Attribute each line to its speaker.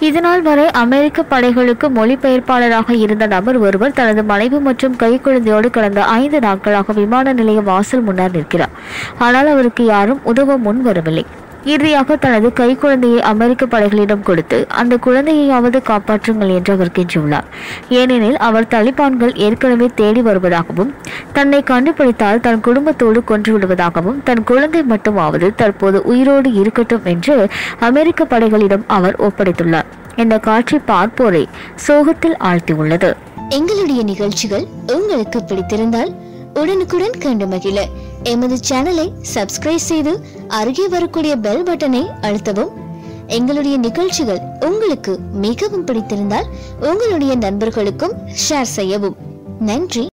Speaker 1: இதனால் வரை அமெரிக்க படைகளுக்கு மொழிபெயர்ப்பாளராக இருந்த நபர் ஒருவர் தனது மனைவி மற்றும் கைக்குழந்தையோடு கடந்த ஐந்து நாட்களாக விமான நிலைய வாசல் முன்னர் நிற்கிறார் ஆனால் அவருக்கு யாரும் உதவ முன் வரவில்லை இறுதியாக தனது கைக்குழந்தையை அமெரிக்க படைகளிடம் கொடுத்து அந்த குழந்தையையாவது காப்பாற்றுங்கள் என்று அவர் கெஞ்சியுள்ளார் ஏனெனில் அவர் தலிபான்கள் ஏற்கனவே தேடி வருவதாகவும் தன்னை கண்டுபிடித்தால் தன் குடும்பத்தோடு கொன்று விடுவதாகவும் தன் குழந்தை மட்டுமாவது தற்போது உயிரோடு இருக்கட்டும் என்று அமெரிக்க படைகளிடம் அவர் ஒப்படைத்துள்ளார் இந்த காட்சி பார்ப்போரை சோகத்தில் ஆழ்த்தியுள்ளது
Speaker 2: எங்களுடைய நிகழ்ச்சிகள் உங்களுக்கு பிடித்திருந்தால் உடனுக்குடன் கண்டு மகிழ எமது சேனலை சப்ஸ்கிரைப் செய்து அருகே வரக்கூடிய பெல் பட்டனை அழுத்தவும் எங்களுடைய நிகழ்ச்சிகள் உங்களுக்கு மிகவும் பிடித்திருந்தால் உங்களுடைய நண்பர்களுக்கும் ஷேர் செய்யவும் நன்றி